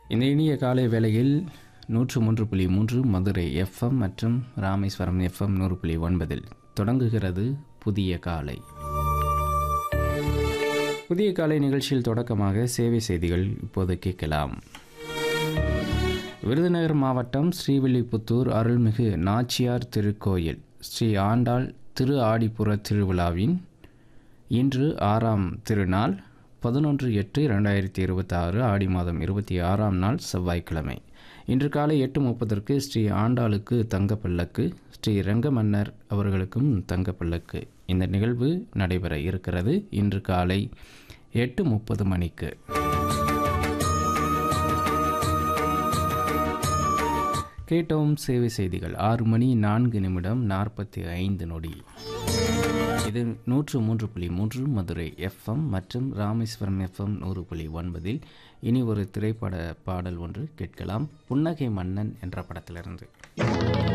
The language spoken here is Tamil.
இந்த இனிய காலை வேளையில் நூற்று மூன்று புள்ளி மூன்று மதுரை எஃப்எம் மற்றும் ராமேஸ்வரம் எஃப்எம் நூறு புள்ளி ஒன்பதில் தொடங்குகிறது புதிய காலை புதிய காலை நிகழ்ச்சியில் தொடக்கமாக சேவை செய்திகள் இப்போது கேட்கலாம் விருதுநகர் மாவட்டம் ஸ்ரீவில்லிபுத்தூர் அருள்மிகு நாச்சியார் திருக்கோயில் ஸ்ரீ ஆண்டாள் திரு ஆடிப்புற திருவிழாவின் இன்று ஆறாம் திருநாள் பதினொன்று எட்டு இரண்டாயிரத்தி இருபத்தாறு ஆடி மாதம் இருபத்தி ஆறாம் நாள் செவ்வாய்க்கிழமை இன்று காலை எட்டு முப்பதற்கு ஸ்ரீ ஆண்டாளுக்கு தங்கப்பல்லக்கு ஸ்ரீ ரங்கமன்னர் அவர்களுக்கும் தங்கப்பல்லக்கு இந்த நிகழ்வு நடைபெற இருக்கிறது இன்று காலை எட்டு முப்பது மணிக்கு கேட்டோம் சேவை செய்திகள் ஆறு மணி நான்கு நிமிடம் நாற்பத்தி ஐந்து நொடி இது நூற்று மூன்று புள்ளி மூன்று மதுரை எஃப்எம் மற்றும் ராமேஸ்வரம் எஃப்எம் நூறு புள்ளி ஒன்பதில் இனி ஒரு திரைப்பட பாடல் ஒன்று கேட்கலாம் புன்னகை மன்னன் என்ற படத்திலிருந்து